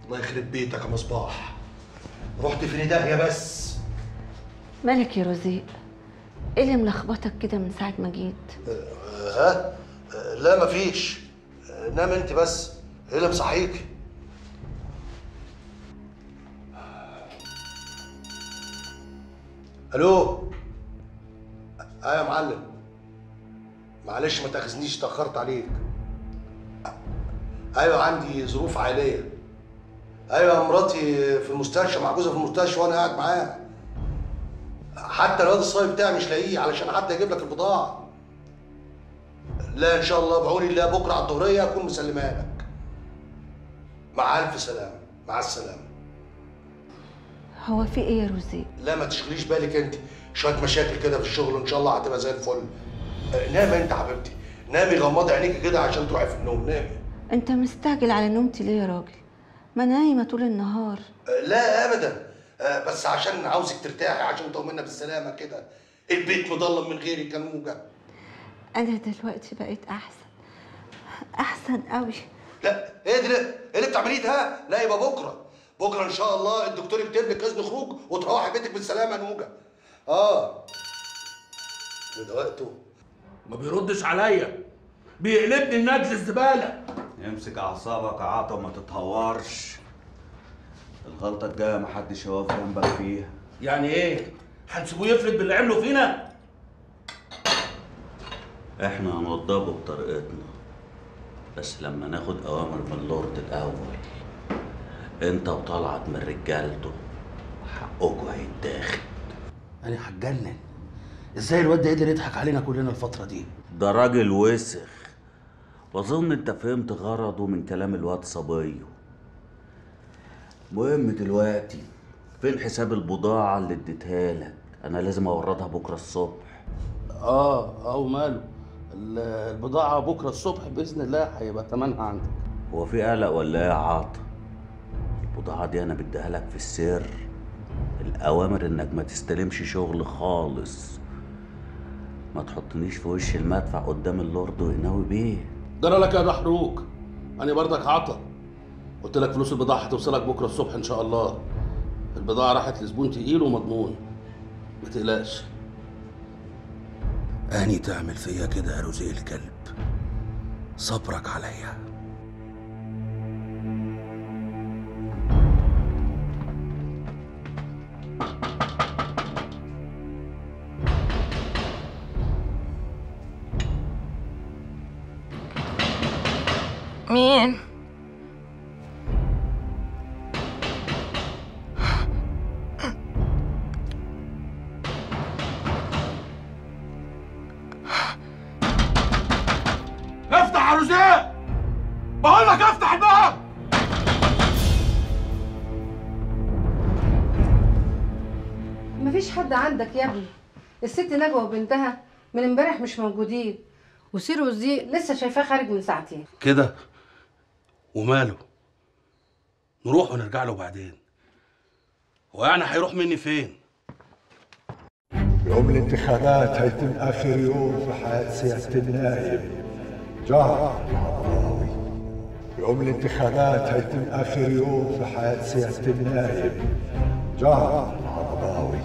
الله يخرب بيتك يا مصباح رحت فين داهيه بس مالك يا رزيق ايه اللي ملخبطك كده من ساعه ما جيت ها آه، لا مفيش آه، نام انت بس ايه اللي مصحيك الو ايوه يا معلم معلش ما تاخذنيش اتاخرت عليك ايوه عندي ظروف عائليه ايوه مراتي في المستشفى محجوزه في المستشفى وانا قاعد معاها حتى الواد الصايب بتاعي مش لاقيه علشان حد يجيب لك البضاعه لا ان شاء الله بعوني الله بكره على الظهريه اكون مسلمها لك مع الف سلامه مع السلامه هو في ايه يا رزيق لا ما تشغليش بالك انت شويه مشاكل كده في الشغل وان شاء الله هتبقى زي الفل آه، نامي انت حبيبتي نامي غمضي عينيكي كده عشان تروحي في النوم نامي انت مستعجل على نومتي ليه يا راجل ما نايمه طول النهار آه، لا ابدا آه، بس عشان عاوزك ترتاحي عشان تطمنا بالسلامه كده البيت مضلم من غيرك يا نوجه انا دلوقتي بقيت احسن احسن قوي لا ايه ده ايه اللي بتعمليه ده لا يبقى بكره بكره ان شاء الله الدكتور يكتب لك اذن خروج وتروحي بيتك بالسلامه يا نوجه اه وده وقته ما بيردش عليا بيقلبني النجل الزباله امسك اعصابك يا عطا وما تتهورش الغلطه الجايه محدش هيقف جنبك فيها يعني ايه هنسيبوه يفلت باللي عمله فينا احنا هنوضبه بطريقتنا بس لما ناخد اوامر من اللورد الاول انت وطلعت من رجالته حقكوا هيتاخد انا هتجنن ازاي الواد ده قدر يضحك علينا كلنا الفتره دي ده راجل وسخ واظن انت فهمت غرضه من كلام الواد صبيه مهم دلوقتي فين حساب البضاعة اللي اديتها لك انا لازم اوردها بكرة الصبح اه اه وماله ال- البضاعه بكره الصبح باذن الله هيبقى ثمنها عندك هو في قلق ولا ايه يا عاطف البضاعة دي انا بديها لك في السر الاوامر انك ما تستلمش شغل خالص ما تحطنيش في وش المدفع قدام اللورد ويناوي بيه جرى لك يا محروق انا برضك عطا قلت لك فلوس البضاعه هتوصلك بكره الصبح ان شاء الله البضاعه راحت لزبون تقيل ومضمون ما تقلقش اني تعمل فيا كده يا رزق الكلب صبرك عليا مين؟ افتح يا رزاق بقول لك افتح الباب مفيش حد عندك يا ابني الست نجوى وبنتها من امبارح مش موجودين وسيروس دي لسه شايفاه خارج من ساعتين كده وماله نروح ونرجع له بعدين ويعني هيروح مني فين يوم الانتخابات هيتم آخر يوم في حياة سيادة النائب جعفر العطاوي يوم الانتخابات هيتم آخر يوم في حياة سيادة النائب جعفر العطاوي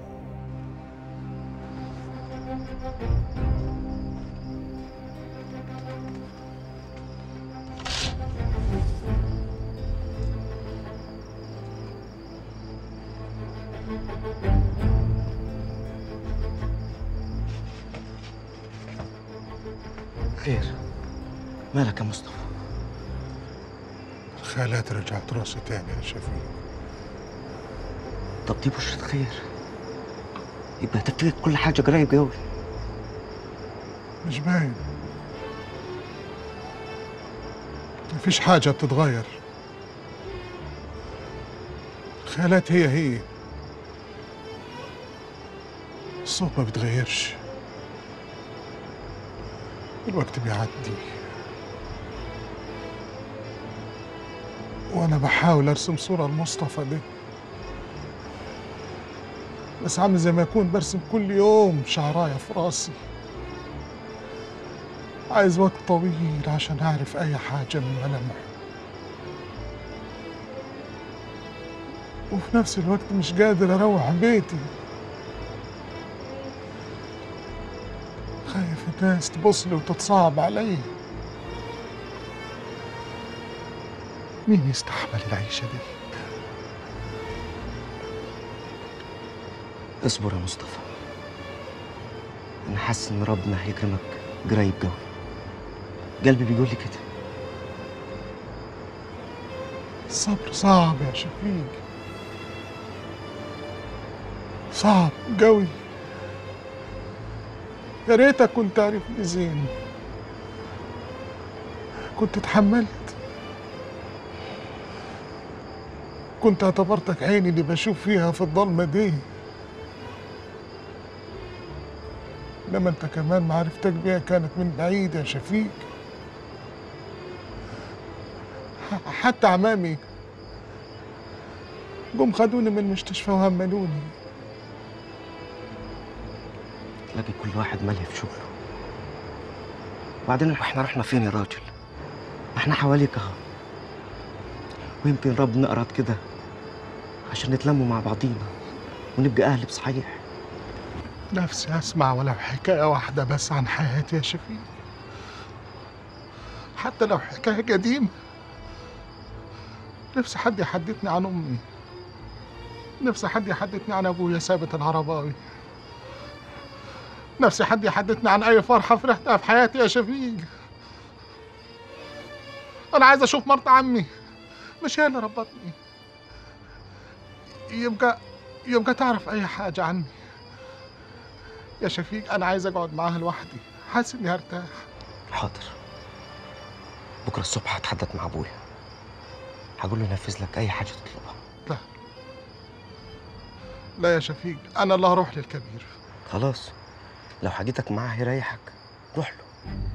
خير مالك يا مصطفى الخيالات رجعت راسي تاني يا شفيق طب دي بشرة خير يبقى هتفتكر كل حاجة قريب قوي مش باين مفيش حاجة بتتغير الخيالات هي هي الصوت ما بيتغيرش الوقت بيعدي وأنا بحاول أرسم صورة لمصطفى ده بس عامل زي ما يكون برسم كل يوم شعراية في راسي عايز وقت طويل عشان أعرف أي حاجة من ملامحه وفي نفس الوقت مش قادر اروح بيتي خايف الناس تبص لي وتتصعب علي مين يستحمل العيشة دي؟ اصبر يا مصطفى انا حاسس ان ربنا هيكرمك قريب قوي قلبي بيقول لي كده الصبر صعب يا شفيق صعب قوي يا ريتك كنت عارفني زين كنت اتحملت كنت اعتبرتك عيني اللي بشوف فيها في الضلمة دي لما انت كمان معرفتك بيها كانت من بعيد يا شفيق ح- حتى عمامي جم خدوني من المستشفى وهملوني تلاقي كل واحد ملهي في شغله وبعدين احنا رحنا فين يا راجل ما احنا حواليك اهو ويمكن ربنا أراد كده عشان نتلموا مع بعضينا ونبقى أهل بصحيح نفسي أسمع ولو حكاية واحدة بس عن حياتي يا شفيق حتى لو حكاية قديمة نفسي حد يحدثني عن أمي نفسي حد يحدثني عن أبويا ثابت العرباوي نفسي حد يحدثني عن أي فرحة فرحتها في حياتي يا شفيق أنا عايز أشوف مرت عمي مش هي اللي ربتني يبقى يبقى تعرف أي حاجة عني يا شفيق أنا عايز أقعد معاها لوحدي حاسس إني هرتاح حاضر بكرة الصبح هتحدث مع أبويا هقول له ينفذ لك أي حاجة تطلبها لا لا يا شفيق أنا اللي هروح للكبير خلاص لو حاجتك معاه هيريحك روح له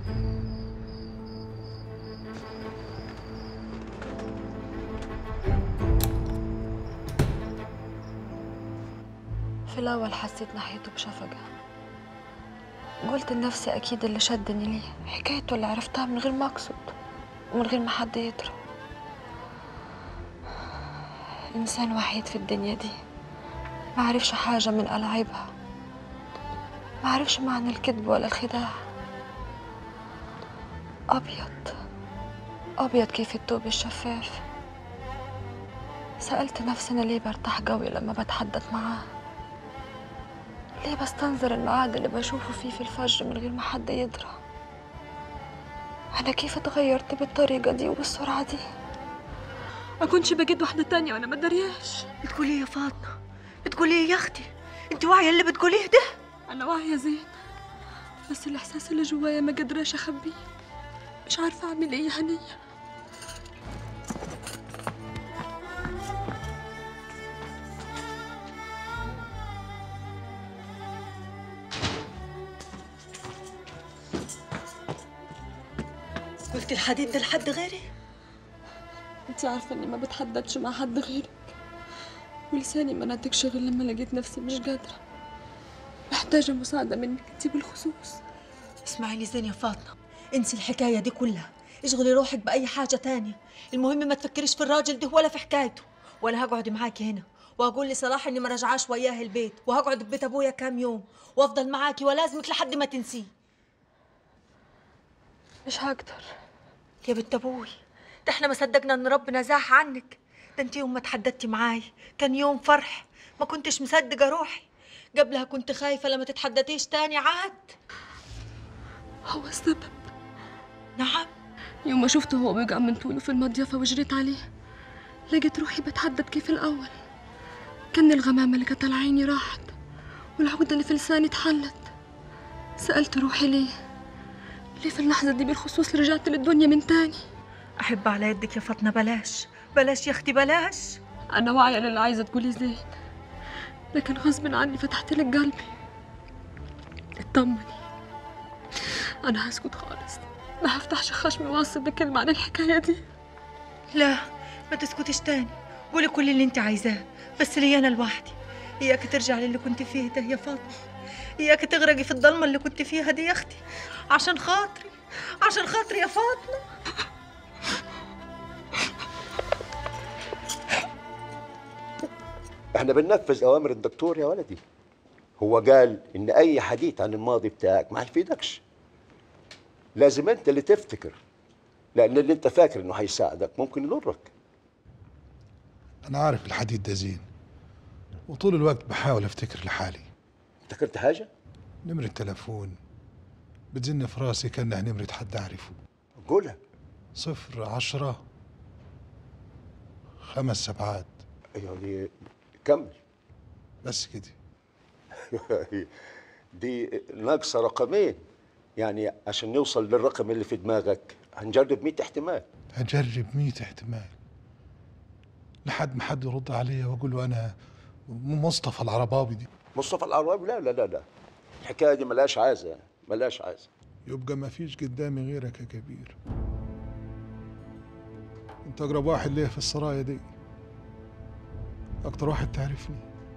في الأول حسيت ناحيته بشفقة قلت لنفسي أكيد اللي شدني ليه حكايته اللي عرفتها من غير ما أقصد ومن غير ما حد يدرى إنسان وحيد في الدنيا دي ما عرفش حاجة من ألعابها ما عرفش معنى الكذب ولا الخداع أبيض أبيض كيف الثوب الشفاف سألت نفسي أنا ليه برتاح قوي لما بتحدث معاه ليه بستنظر الميعاد اللي بشوفه فيه في الفجر من غير ما حد يدرى أنا كيف اتغيرت بالطريقة دي وبالسرعة دي ما كنتش بجد واحدة تانية وأنا ما درياش بتقولي يا فاطمة بتقولي يا أختي أنت واعية اللي بتقوليه ده أنا واعية زين بس الإحساس اللي جوايا ما قدراش أخبيه مش عارفة أعمل إيه يا هنية قلت الحديد ده لحد غيري انت عارفة اني ما بتحددش مع حد غيرك ولساني ما نطقش غير لما لقيت نفسي مش قادرة محتاجة مساعدة منك انت بالخصوص اسمعيني زين يا فاطمة انسي الحكاية دي كلها اشغلي روحك بأي حاجة تانية المهم ما تفكريش في الراجل ده ولا في حكايته ولا هقعد معاكي هنا وهقول لصلاح اني ما رجعاش وياه البيت وهقعد في بيت ابويا كام يوم وافضل معاكي ولازمك لحد ما تنسيه مش هقدر يا بنت ابوي ده احنا ما صدقنا ان ربنا زاح عنك ده انت يوم ما تحددتي معاي كان يوم فرح ما كنتش مصدقه روحي قبلها كنت خايفه لما تتحدثيش تاني عاد هو السبب نعم يوم ما شفته هو بيقع من طوله في المضيفة وجريت عليه لقيت روحي بتحدد كيف الأول كان الغمامة اللي كانت على عيني راحت والعقدة اللي في لساني اتحلت سألت روحي ليه ليه في اللحظة دي بالخصوص رجعت للدنيا من تاني احب على يدك يا فاطمه بلاش بلاش يا اختي بلاش أنا واعية للي عايزة تقولي زين لكن غصب عني فتحت لك قلبي اطمني أنا هسكت خالص ما هفتحش خشمي واصل بكلمة عن الحكاية دي لا ما تسكتيش تاني قولي كل اللي انت عايزاه بس لي انا لوحدي اياك ترجعي للي كنت فيه ده يا فاطمه اياك تغرقي في الضلمه اللي كنت فيها دي يا اختي عشان خاطري عشان خاطري يا فاطمه احنا بننفذ اوامر الدكتور يا ولدي هو قال ان اي حديث عن الماضي بتاعك ما هيفيدكش لازم انت اللي تفتكر لان اللي انت فاكر انه هيساعدك ممكن يضرك انا عارف الحديث ده زين وطول الوقت بحاول افتكر لحالي افتكرت حاجه نمرة تلفون بتزن في راسي كانها نمرة حد اعرفه قولها صفر عشرة خمس سبعات يعني كمل بس كده دي ناقصه رقمين يعني عشان نوصل للرقم اللي في دماغك هنجرب 100 احتمال هجرب مية احتمال لحد ما حد يرد عليا واقول له انا مصطفى العرباوي دي مصطفى العرابي لا لا لا لا الحكايه دي ملهاش عازه ملهاش عازه يبقى ما فيش قدامي غيرك يا كبير انت اقرب واحد ليا في السرايا دي اكتر واحد تعرفني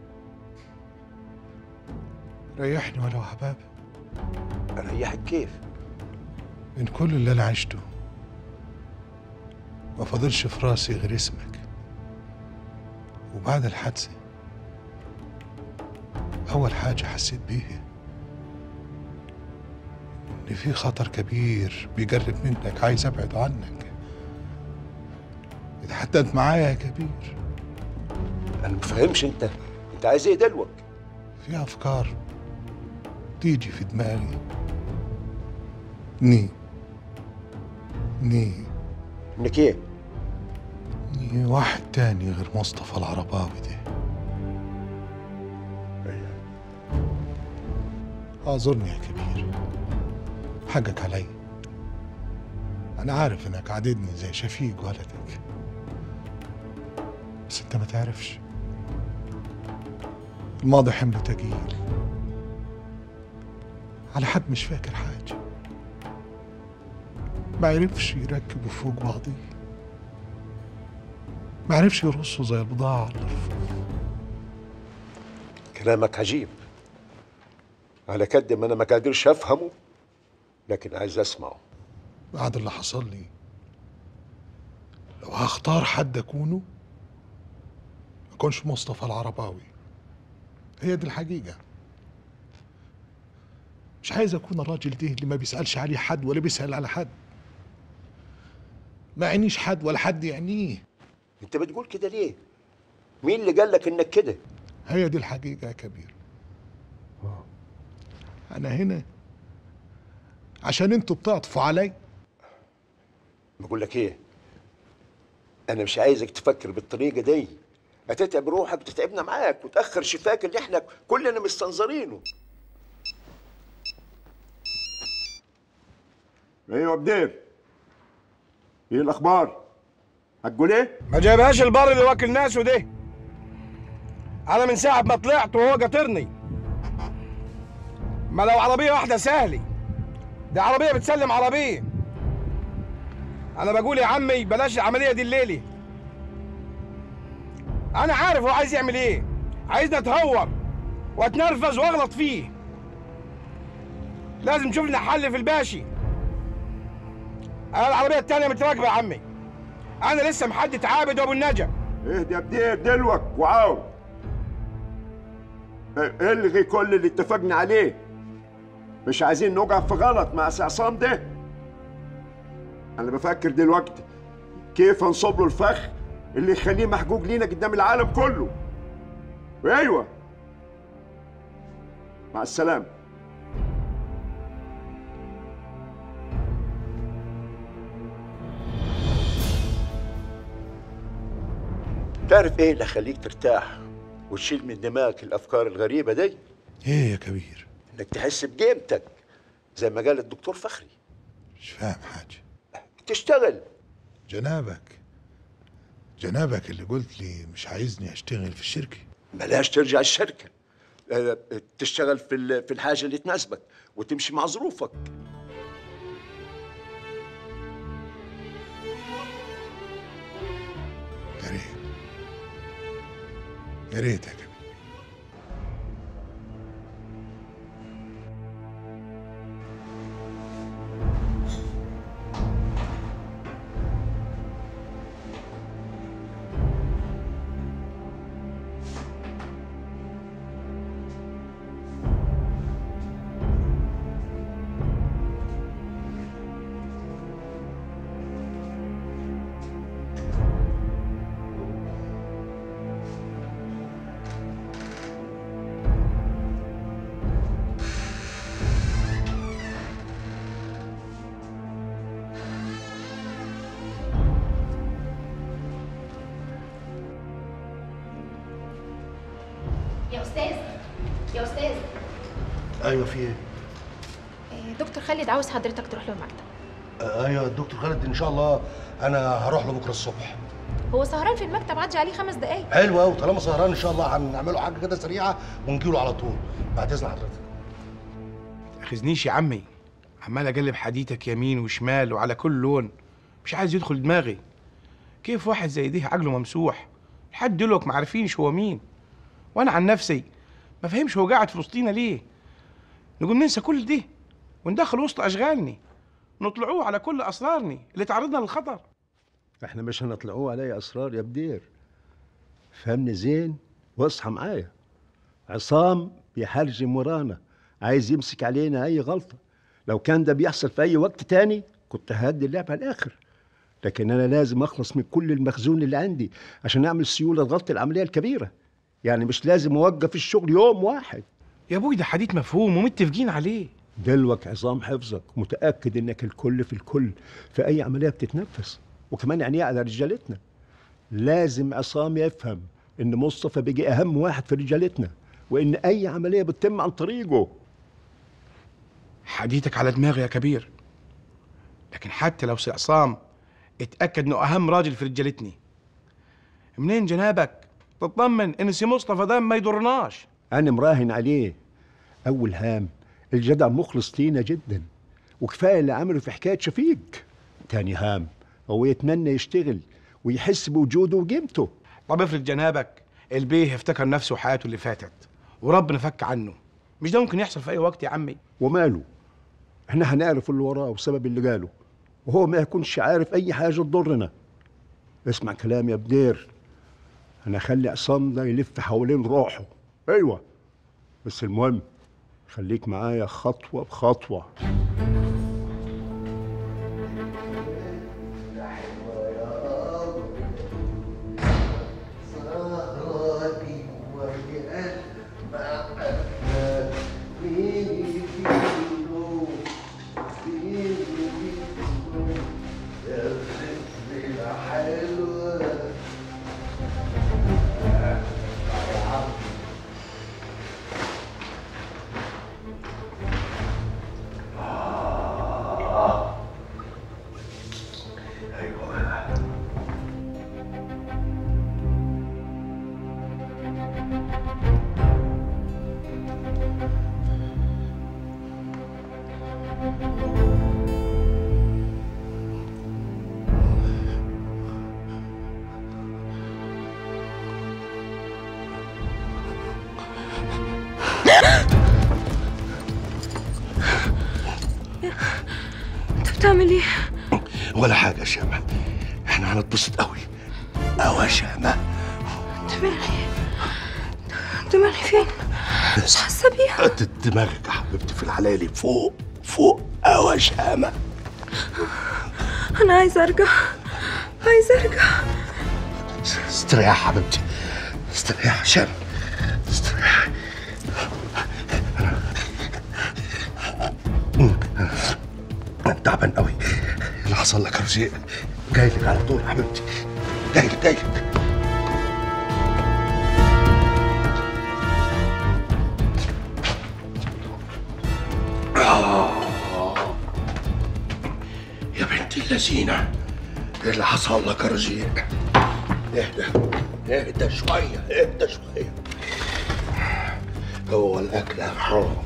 ريحني ولو حباب اريحك كيف من كل اللي انا عشته ما فاضلش في راسي غير اسمك وبعد الحادثة أول حاجة حسيت بيها إن في خطر كبير بيقرب منك عايز أبعد عنك اتحدد معايا يا كبير انا ما بفهمش انت انت عايز ايه دلوك في أفكار تيجي في دماغي ني ني انك ايه ني واحد تاني غير مصطفى العرباوي ده اعذرني يا كبير حقك علي انا عارف انك عاددني زي شفيق ولدك بس انت ما تعرفش الماضي حمل تقيل على حد مش فاكر حاجة ما عرفش يركبوا فوق بعضيه ما عرفش يرصوا زي البضاعة على الرفوف كلامك عجيب على قد ما انا ما قادرش افهمه لكن عايز اسمعه بعد اللي حصل لي لو هختار حد اكونه ما اكونش مصطفى العرباوي هي دي الحقيقة مش عايز اكون الراجل ده اللي ما بيسألش عليه حد ولا بيسأل على حد ما يعنيش حد ولا حد يعنيه انت بتقول كده ليه مين اللي قال لك انك كده هي دي الحقيقة يا كبير أنا هنا عشان انتوا بتعطفوا علي بقول لك ايه انا مش عايزك تفكر بالطريقه دي هتتعب روحك وتتعبنا معاك وتاخر شفاك اللي احنا كلنا مستنظرينه ايوه بدير ايه الاخبار هتقول ايه ما جايبهاش البر اللي واكل ناسه ده انا من ساعه ما طلعت وهو قاطرني ما لو عربيه واحده سهلي دي عربيه بتسلم عربيه انا بقول يا عمي بلاش العمليه دي الليلي انا عارف هو عايز يعمل ايه عايزني اتهور واتنرفز واغلط فيه لازم نشوف لنا حل في الباشي انا العربيه التانيه متراكبه يا عمي انا لسه محدد عابد وابو النجا اهدى يا بدير دلوك وعاود اه، الغي كل اللي اتفقنا عليه مش عايزين نقع في غلط مع سي عصام ده انا بفكر دلوقتي كيف انصب له الفخ اللي يخليه محجوج لينا قدام العالم كله ايوه مع السلامه تعرف ايه اللي خليك ترتاح وتشيل من دماغك الافكار الغريبه دي ايه يا كبير انك تحس بقيمتك زي ما قال الدكتور فخري مش فاهم حاجة تشتغل جنابك جنابك اللي قلت لي مش عايزني اشتغل في الشركة بلاش ترجع الشركه اه، تشتغل في ال- في الحاجه اللي تناسبك وتمشي مع ظروفك يا ريت يا ريت يا كبير يا استاذ ايوه في ايه؟ آه، دكتور خالد عاوز حضرتك تروح له المكتب آه، ايوه الدكتور خالد ان شاء الله انا هروح له بكره الصبح هو سهران في المكتب عدي عليه خمس دقايق حلو قوي طالما سهران ان شاء الله هنعمله حاجه كده سريعه ونجيله على طول بعد اذن حضرتك تاخذنيش يا عمي عمال اقلب حديتك يمين وشمال وعلى كل لون مش عايز يدخل دماغي كيف واحد زي ده عقله ممسوح لحد دلوقتي ما عارفينش هو مين وانا عن نفسي ما فهمش هو قاعد في وسطينا ليه نقوم ننسى كل ده وندخل وسط اشغالني نطلعوه على كل اسرارني اللي تعرضنا للخطر احنا مش هنطلعوه علي اسرار يا بدير فهمني زين واصحى معايا عصام بيحرجم ورانا عايز يمسك علينا اي غلطه لو كان ده بيحصل في اي وقت تاني كنت هدي اللعب على الاخر لكن انا لازم اخلص من كل المخزون اللي عندي عشان اعمل سيوله لغطي العمليه الكبيره يعني مش لازم اوقف الشغل يوم واحد يا ابوي ده حديث مفهوم ومتفقين عليه دلوك عظام حفظك متاكد انك الكل في الكل في اي عمليه بتتنفس وكمان عينيه على رجالتنا لازم عصام يفهم ان مصطفى بيجي اهم واحد في رجالتنا وان اي عمليه بتتم عن طريقه حديتك على دماغي يا كبير لكن حتى لو سي عصام اتاكد انه اهم راجل في رجالتني منين جنابك تطمن ان سي مصطفى ده ما يضرناش انا مراهن عليه اول هام الجدع مخلص لينا جدا وكفايه اللي عمله في حكايه شفيق تاني هام هو يتمنى يشتغل ويحس بوجوده وقيمته طب افرض جنابك البيه افتكر نفسه وحياته اللي فاتت وربنا فك عنه مش ده ممكن يحصل في اي وقت يا عمي وماله احنا هنعرف اللي وراه وسبب اللي قاله وهو ما يكونش عارف اي حاجه تضرنا اسمع كلامي يا بدير انا اخلي عصام ده يلف حوالين روحه ايوه بس المهم خليك معايا خطوه بخطوه انت بتعمل ايه؟ ولا حاجه يا شامه احنا هنتبسط قوي قوي يا شامه دماغي دماغي فين؟ مش حاسه بيها دماغك يا حبيبتي في العلالي فوق فوق قوي يا شامه انا عايزه ارجع عايزه ارجع استريح يا حبيبتي استريح يا شامه استريح انا تعبان قوي اللي حصل لك يا رزيق جاي لك على طول يا حبيبتي جاي لك جاي لك آه. يا بنت اللذينة ايه اللي حصل لك يا رزيق؟ اهدى اهدى شوية اهدى شوية هو الأكل حرام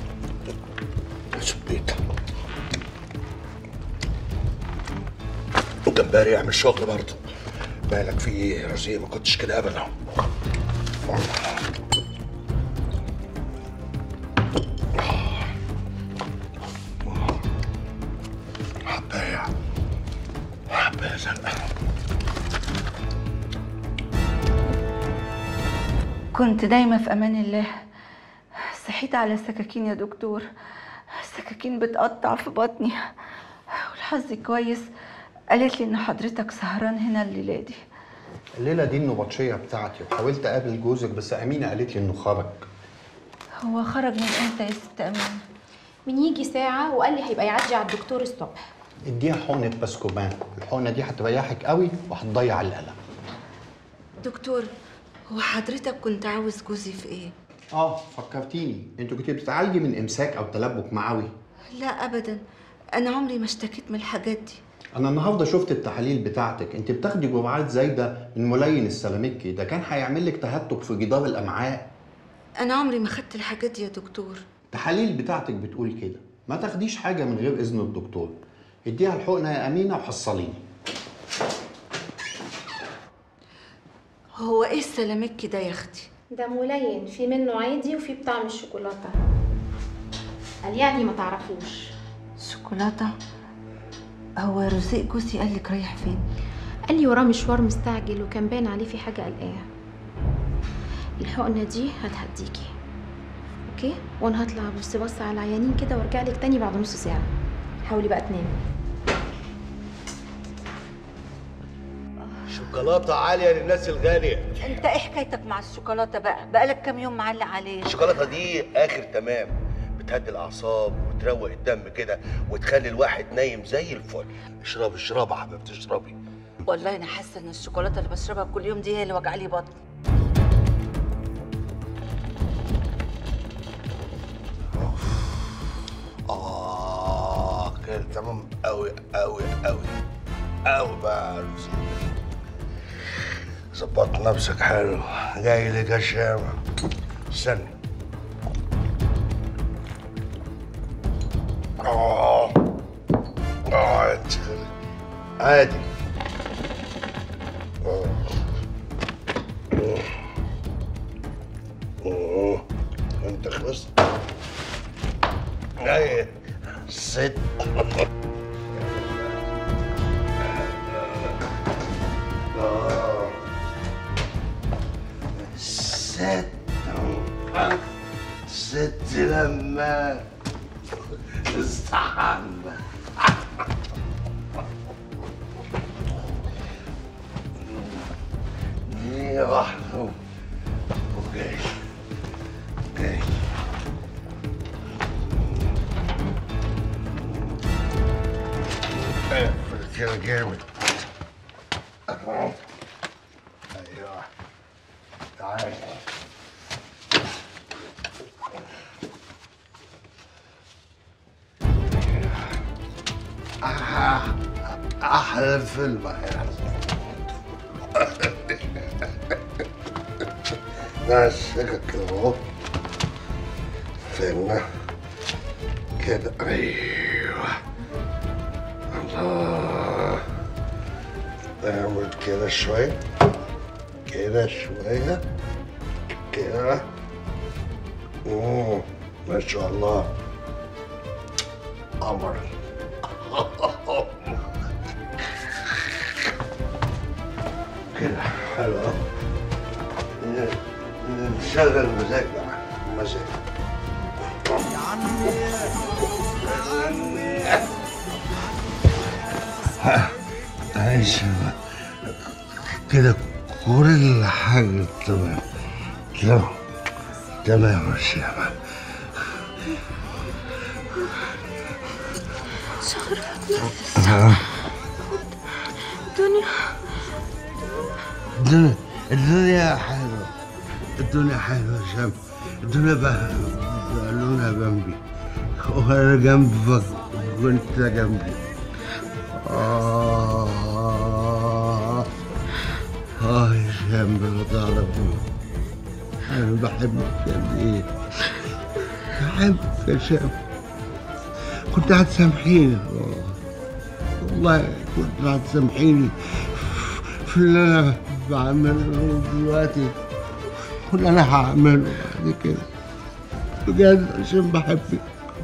سبيت وجمبري يعمل شغل برضه مالك في ايه يا رزيق ما كنتش كده ابدا حبايه حبايه زرقاء كنت دايما في امان الله صحيت على السكاكين يا دكتور السكاكين بتقطع في بطني والحظ كويس قالت لي ان حضرتك سهران هنا الليله دي الليله دي النبطشيه بتاعتي وحاولت اقابل جوزك بس امينه قالت لي انه خرج هو خرج من امتى يا ست امين من يجي ساعة وقال لي هيبقى يعدي على الدكتور الصبح اديها حقنه باسكوبان الحقنه دي هتريحك قوي وهتضيع القلق دكتور هو حضرتك كنت عاوز جوزي في ايه اه فكرتيني انتوا كنتوا بتتعالجي من امساك او تلبك معوي لا ابدا انا عمري ما اشتكيت من الحاجات دي انا النهارده شفت التحاليل بتاعتك انت بتاخدي جرعات زايده من ملين السلاميكي ده كان هيعمل لك تهتك في جدار الامعاء انا عمري ما خدت الحاجات دي يا دكتور التحاليل بتاعتك بتقول كده ما تاخديش حاجه من غير اذن الدكتور اديها الحقنه يا امينه وحصليني هو ايه السلامكي ده يا اختي ده ملين في منه عادي وفي بطعم الشوكولاته قال يعني ما تعرفوش شوكولاته هو رزق جوزي قال لك رايح فين قال لي وراه مشوار مستعجل وكان باين عليه في حاجه قلقاه الحقنه دي هتهديكي اوكي وانا هطلع ابص بص على العيانين كده وارجع لك تاني بعد نص ساعه حاولي بقى تنامي شوكولاته عاليه للناس الغاليه انت ايه حكايتك مع الشوكولاته بقى بقالك كام يوم معلق عليه الشوكولاته دي اخر تمام بتهدي الاعصاب وتروق الدم كده وتخلي الواحد نايم زي الفل اشربي اشربي يا حبيبتي اشربي والله انا حاسه ان الشوكولاته اللي بشربها كل يوم دي هي اللي وجعلي بطني اه كده تمام قوي قوي قوي قوي بقى يا رزق. ظبط نفسك حلو جاي لك يا شام استنى اه اه انت عادي آه. آه. انت خلصت ايه ست آه. ست ست لما استحمى دي واحدة وجاي جاي اقفل كده جامد اهو ايوه تعالى آه، احلى فيلم يعني ماسكك كده اهو استنى كده ايوه الله نعمل كده شوية كده شوية كده اوه ما شاء الله قمر كده حلو ن- نشغل مزاج بقى مزاج ها، عايش كده كل حاجة تمام تمام تمام يا شيخ شهر الدنيا الدنيا الدنيا حلوة الدنيا حلوة يا شام الدنيا بقى بقى لونها جنبي وانا جنبك وانت جنبي آه آه يا شام ما تعرفي أنا بحبك قد إيه بحبك يا شام كنت هتسامحيني والله والله كنت هتسامحيني في اللي أنا بعمله دلوقتي واللي أنا هعمله بعد كده بجد عشان بحبك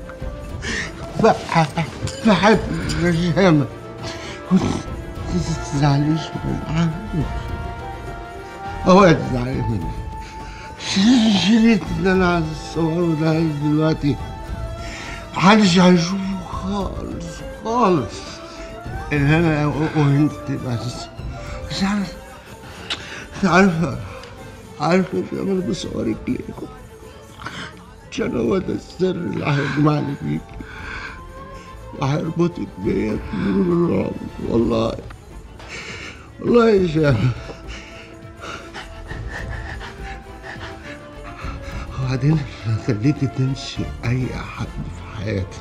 بح- بحبك يا شامة كنت تزعليش من حاجة اوعي تزعلي مني الشريط اللي انا عايز اصوره ده دلوقتي محدش هيشوفه خالص خالص ان انا وانت بس مش عارف مش عارفه عارفه يا شباب انا بصورك ليه عشان هو ده السر اللي هيجمعني بيكي وهيربطك بيا طول العمر والله والله يا شباب وبعدين خليتي تنسي اي حد في حياتي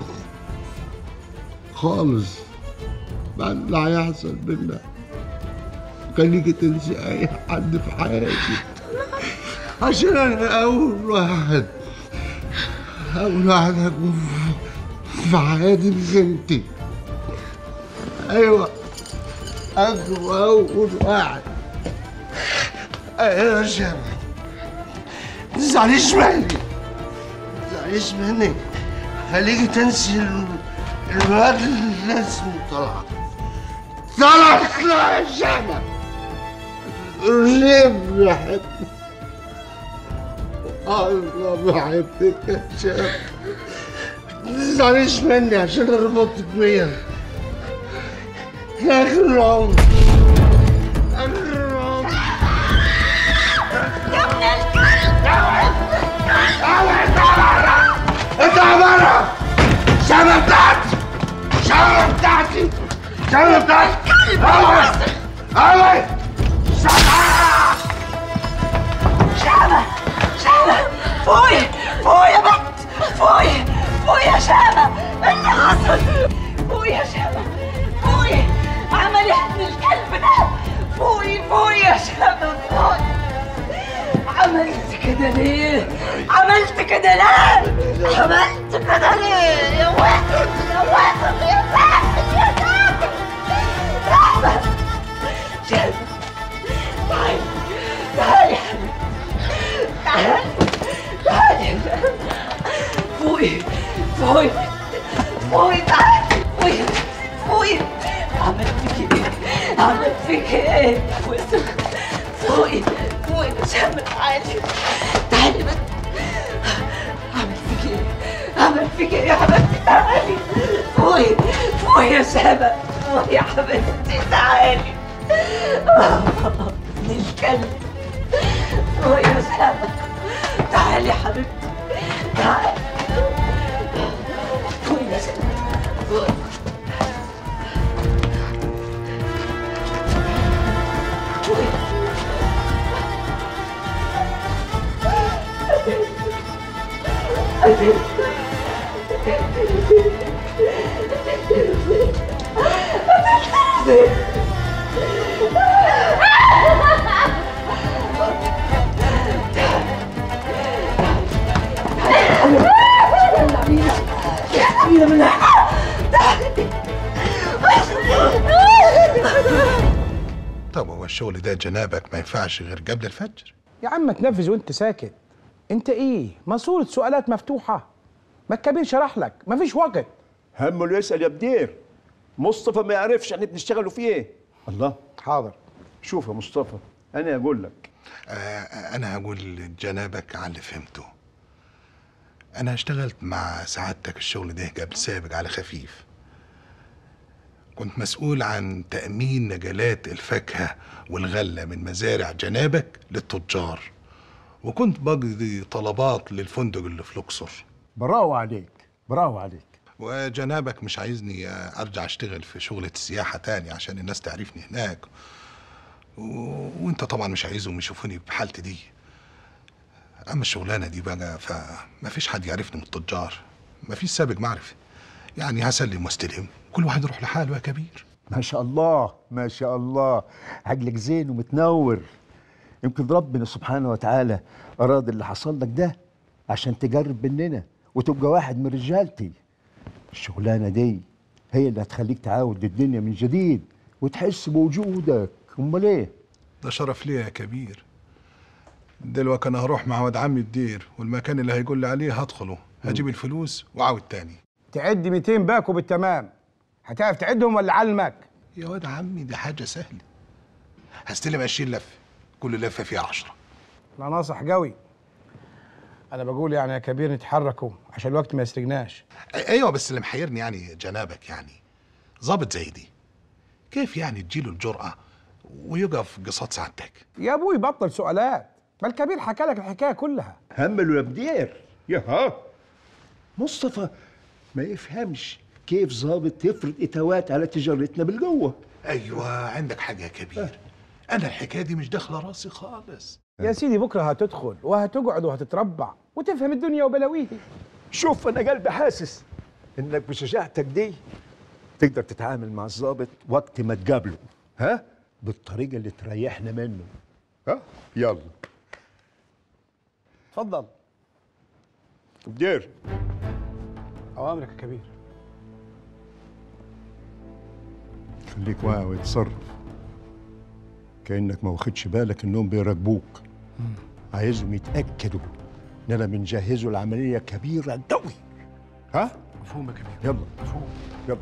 خالص بعد اللي هيحصل بينا خليكي تنسي اي حد في حياتي عشان انا اول واحد اول واحد هكون في حياتي مش انتي ايوه اكون اول واحد ايوه يا شباب ما تزعليش مني ما تزعليش مني خليكي تنسي ال- الواد اللي اسمه طلعت طلعت لا يا شباب ليه بحبك الله بحبك يا شباب ما تزعليش مني عشان اربطك بيا لاخر العمر اخر العمر يا ابن الكلب اطلع بره الشبكة بتاعتي الشبكة بتاعتي الشبكة بتاعتي اوي اوي شامة شامة فوقي فوقي يا بنت فوقي فوقي يا شامة ايه اللي حصل فوقي يا شامة فوقي عمل ايه ابن الكلب ده فوقي فوقي يا شامة فوقي عملت كده ليه عملت كده ليه عملت كده ليه يا واحد يا واحد يا واحد يا واحد رحمة شامة تعالي تعالي يا حبيبي تعالي تعالي فوقي فوقي فوقي تعالي فوقي فوقي عملت فيك ايه عملت فيك ايه واسم فوقي فوقي شامل تعالي تعالي بس عملت فيك ايه عملت فيك ايه يا حبيبتي تعالي فوقي فوقي يا شامل فوقي يا حبيبتي تعالي ابن الكلب فوقي يا شامل تعالي يا حبيبتي تعالي فوقي يا شامل فوقي طب هو الشغل ده جنابك ما ينفعش غير قبل الفجر يا عم تنفذ وانت ساكت انت ايه ماسورة سؤالات مفتوحة ما الكبير شرح لك مفيش وقت همه اللي يسأل يا بدير مصطفى ما يعرفش احنا بنشتغلوا في ايه الله حاضر شوف يا مصطفى انا اقول لك آه انا هقول جنابك على اللي فهمته انا اشتغلت مع سعادتك الشغل ده قبل سابق على خفيف كنت مسؤول عن تأمين نجلات الفاكهة والغلة من مزارع جنابك للتجار وكنت بقضي طلبات للفندق اللي في الأقصر برافو عليك برافو عليك وجنابك مش عايزني ارجع اشتغل في شغلة السياحة تاني عشان الناس تعرفني هناك و... وانت طبعا مش عايزهم يشوفوني بحالتي دي اما الشغلانة دي بقى فما فيش حد يعرفني من التجار ما فيش سابق معرفة يعني هسلم واستلم كل واحد يروح لحاله يا كبير ما شاء الله ما شاء الله عقلك زين ومتنور يمكن ربنا سبحانه وتعالى أراد اللي حصل لك ده عشان تجرب مننا وتبقى واحد من رجالتي الشغلانة دي هي اللي هتخليك تعاود الدنيا من جديد وتحس بوجودك امال ايه ده شرف ليا يا كبير دلوقتي انا هروح مع واد عمي الدير والمكان اللي هيقول لي عليه هدخله هجيب الفلوس وعاود تاني تعد 200 باكو بالتمام هتعرف تعدهم ولا علمك يا واد عمي دي حاجة سهلة هستلم 20 لفة كل لفة فيها 10 لا ناصح قوي انا بقول يعني يا كبير نتحركوا عشان الوقت ما يسرقناش ايوه بس اللي محيرني يعني جنابك يعني ظابط زي دي كيف يعني تجيله الجرأة ويقف قصاد سعادتك يا ابوي بطل سؤالات ما الكبير حكى لك الحكايه كلها همل يا بدير يا ها مصطفى ما يفهمش كيف ظابط يفرض اتوات على تجارتنا بالقوه ايوه عندك حاجة يا كبير انا الحكاية دي مش داخلة راسي خالص يا سيدي بكره هتدخل وهتقعد وهتتربع وتفهم الدنيا وبلاويها شوف انا قلبي حاسس انك بشجاعتك دي تقدر تتعامل مع الضابط وقت ما تقابله ها بالطريقه اللي تريحنا منه ها يلا اتفضل بدير اوامرك يا كبير خليك واعي وتصرف كانك ما واخدش بالك انهم بيراقبوك عايزهم يتاكدوا اننا بنجهزوا العمليه كبيره قوي ها مفهوم يا كبير يلا مفهوم يلا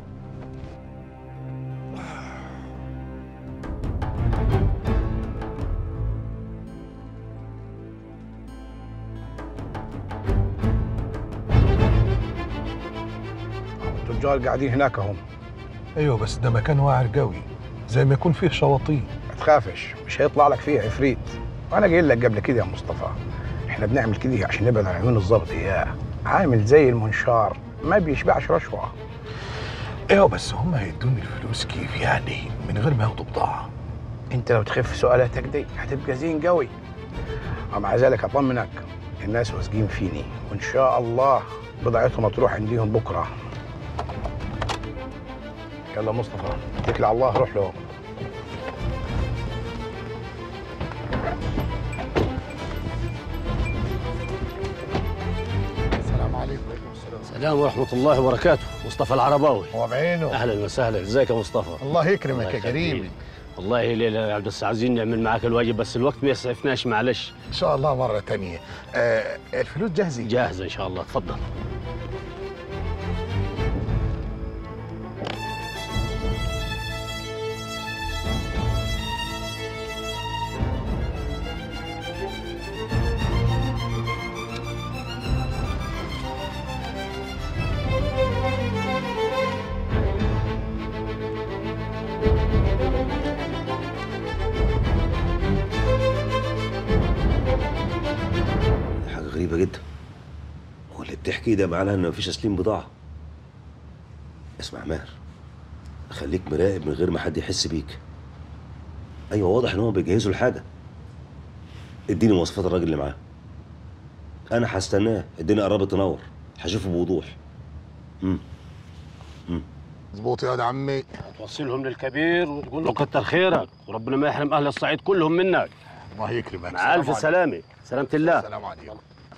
التجار قاعدين هناك هم ايوه بس ده مكان واعر قوي زي ما يكون فيه شواطين ما تخافش مش هيطلع لك فيه عفريت وانا قايل لك قبل كده يا مصطفى احنا بنعمل كده عشان نبعد عن عيون الظابط اياه عامل زي المنشار ما بيشبعش رشوه ايوه بس هم هيدوني الفلوس كيف يعني من غير ما ياخدوا بضاعه انت لو تخف سؤالاتك دي هتبقى زين قوي ومع ذلك اطمنك الناس واثقين فيني وان شاء الله بضاعتهم هتروح عنديهم بكره يلا مصطفى اتكل على الله روح له السلام عليكم السلام ورحمة الله وبركاته مصطفى العرباوي هو بعينه أهلا وسهلا ازيك يا مصطفى الله يكرمك الله يا يخليك. كريمي والله ليلى بس عايزين نعمل معاك الواجب بس الوقت ما يسعفناش معلش ان شاء الله مره تانية آه الفلوس جاهزه جاهزة إن شاء الله تفضل حاجة غريبة جدا هو اللي بتحكي ده معناها ان مفيش تسليم بضاعة اسمع ماهر خليك مراقب من غير ما حد يحس بيك ايوه واضح ان هم بيجهزوا الحاجة اديني مواصفات الراجل اللي معاه انا هستناه الدنيا قربت تنور هشوفه بوضوح امم مظبوط يا واد عمي توصلهم للكبير وتقول له كتر خيرك وربنا ما يحرم أهل الصعيد كلهم منك الله يكرمك مع ألف السلام سلامة سلامة الله السلام عليكم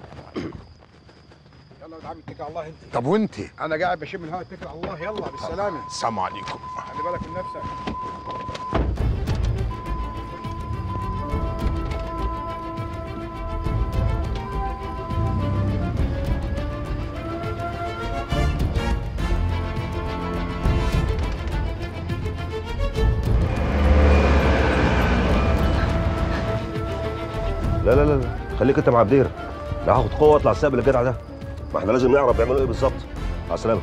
يلا يا عم اتكل على الله انت طب وانت انا قاعد بشم الهواء اتكل على الله يلا بالسلامه السلام عليكم خلي بالك من نفسك لا لا لا لا خليك انت مع بدير لا هاخد قوة واطلع استقبل الجدع ده ما احنا لازم نعرف بيعملوا ايه بالظبط مع السلامة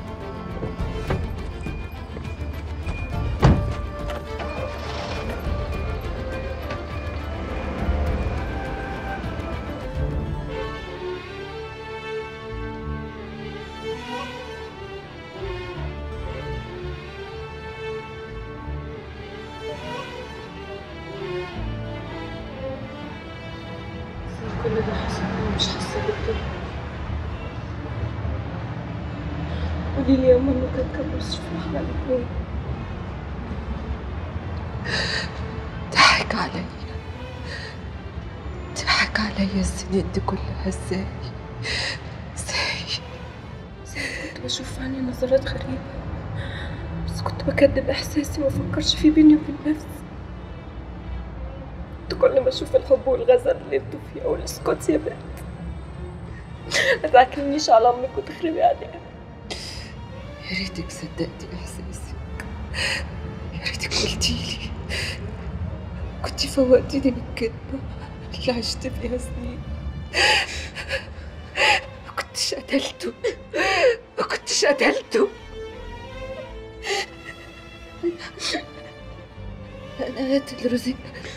كل ده حصل وانا مش حاسه بالدنيا قولي لي يا ماما كانت كابوس في احنا الاتنين ضحك عليا ضحك عليا السنين دي كلها ازاي ازاي ازاي كنت بشوف في عيني نظرات غريبة بس كنت بكدب احساسي ما افكرش فيه بيني وبين نفسي كنت كل ما اشوف الحب والغزل اللي انتوا فيه اقول اسكتي يا بنت ما تعكنيش على امك وتخربي عليها يا ريتك صدقتي احساسك يا ريتك قلتيلي كنت فوقتيني من الكدبة اللي عشت فيها سنين ما كنتش قتلته ما كنتش قتلته أنا قاتل رزق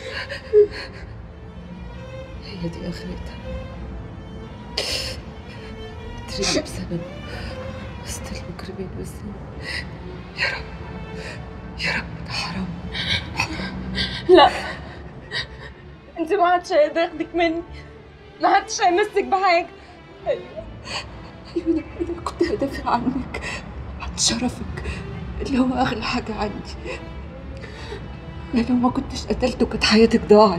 هي دي آخرتها ترمي بسبب وسط المجرمين والزنا يا رب يا رب ده حرام لا انت ما حدش هيقدر ياخدك مني ما حدش هيمسك بحاجه ايوه ايوه انا أنا كنت هدافع عنك عن شرفك اللي هو اغلى حاجه عندي أنا لو ما كنتش قتلته كانت حياتك ضاعت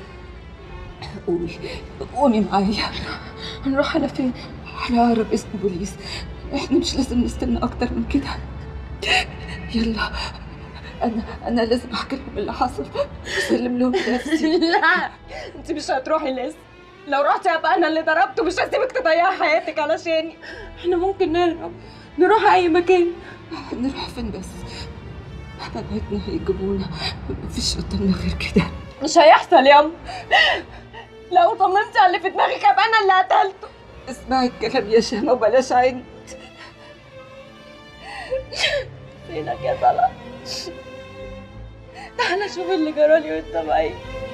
قومي قومي معايا هنروح على فين على اقرب اسم بوليس احنا مش لازم نستنى اكتر من كده يلا انا انا لازم احكي لهم اللي حصل واسلم لهم نفسي لا انت مش هتروحي لسه لو رحتي هبقى انا اللي ضربته مش هسيبك تضيعي حياتك علشاني احنا ممكن نهرب نروح اي مكان نروح فين بس حبايبنا هيجيبونا مفيش قدامنا غير كده مش هيحصل ياما لو طمنتي على اللي في دماغك هبقى انا اللي قتلته اسمعي الكلام يا شيماء وبلاش عند فينك يا طلع تعالى شوف اللي جرالي وانت بعيد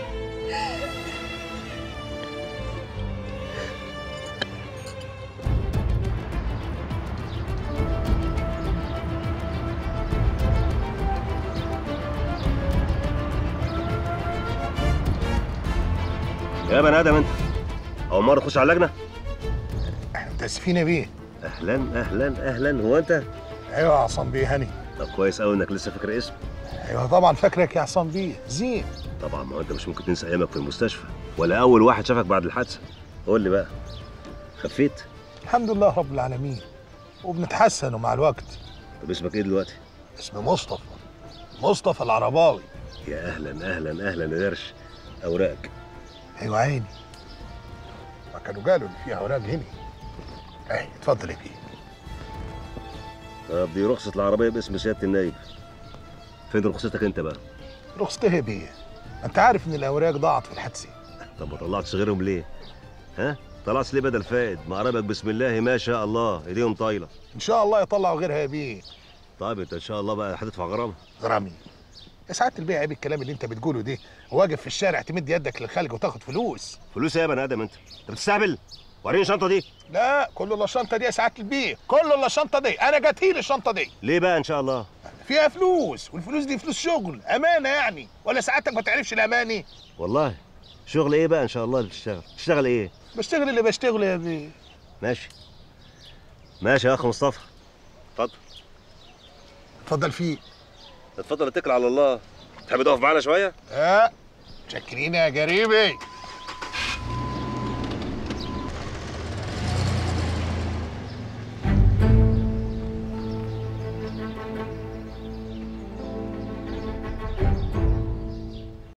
يا بني ادم انت اول مره تخش على اللجنه متاسفين يا بيه اهلا اهلا اهلا هو انت ايوه يا عصام بيه هاني طب كويس قوي انك لسه فاكر اسم ايوه طبعا فاكرك يا عصام بيه زين طبعا ما هو انت مش ممكن تنسى ايامك في المستشفى ولا اول واحد شافك بعد الحادثه قول لي بقى خفيت الحمد لله رب العالمين وبنتحسن مع الوقت طب اسمك ايه دلوقتي اسمي مصطفى مصطفى العرباوي يا اهلا اهلا اهلا يا درش اوراقك ايوه عيني ما كانوا قالوا ان في اوراق هنا اهي اتفضل يا بيه طب دي رخصه العربيه باسم سياده النايب فين رخصتك انت بقى رخصتها يا بيه انت عارف ان الاوراق ضاعت في الحادثه طب ما طلعتش غيرهم ليه ها طلعت ليه بدل فائد مقربك بسم الله ما شاء الله ايديهم طايله ان شاء الله يطلعوا غيرها يا بيه طيب انت ان شاء الله بقى هتدفع غرامه غرامي يا سعاده البيع عيب الكلام اللي انت بتقوله ده واقف في الشارع تمد يدك للخلق وتاخد فلوس فلوس ايه يا بني ادم انت انت بتستهبل وريني الشنطه دي لا كله الا الشنطه دي يا سعاده البيع كله الا الشنطه دي انا جاتيلي الشنطه دي ليه بقى ان شاء الله فيها فلوس والفلوس دي فلوس شغل امانه يعني ولا سعادتك ما تعرفش الاماني والله شغل ايه بقى ان شاء الله اللي بتشتغل تشتغل ايه بشتغل اللي بشتغله يا بيه ماشي ماشي يا اخ مصطفى اتفضل اتفضل فيه اتفضل اتكل على الله تحب تقف معانا شويه اه شكرين يا قريبي